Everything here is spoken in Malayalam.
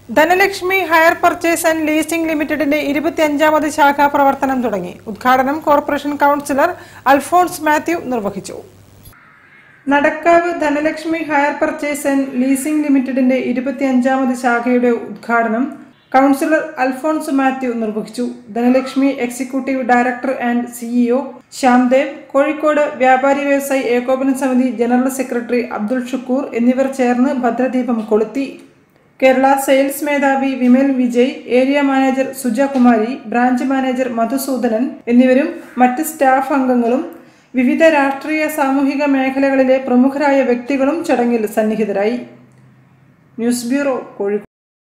Dhanlaxmi hire purchase and leasing ലിമിറ്റഡിന്റെ ഇരുപത്തിയഞ്ചാമത് ശാഖ പ്രവർത്തനം തുടങ്ങി ഉദ്ഘാടനം കോർപ്പറേഷൻ കൗൺസിലർ അൽഫോൺസ് മാത്യു നിർവഹിച്ചു Nadakkavu Dhanalakshmi hire purchase and leasing ലിമിറ്റഡിന്റെ ഇരുപത്തിയഞ്ചാമത് ശാഖയുടെ ഉദ്ഘാടനം കൗൺസിലർ അൽഫോൺസ് മാത്യു നിർവഹിച്ചു Dhanalakshmi executive director and CEO Shyamdev Kozhikode വ്യാപാരി വ്യവസായി ഏകോപന സമിതി ജനറൽ സെക്രട്ടറി അബ്ദുൾ ഷുക്കൂർ എന്നിവർ ചേർന്ന് ഭദ്രദീപം കൊളുത്തി കേരള സെയിൽസ് മേധാവി Vimal Vijay area manager Sujakumari branch manager Madhusudanan എന്നിവരും മറ്റ് സ്റ്റാഫ് അംഗങ്ങളും വിവിധ രാഷ്ട്രീയ സാമൂഹിക മേഖലകളിലെ പ്രമുഖരായ വ്യക്തികളും ചടങ്ങിൽ സന്നിഹിതരായി ന്യൂസ് ബ്യൂറോ കോഴിക്കോട്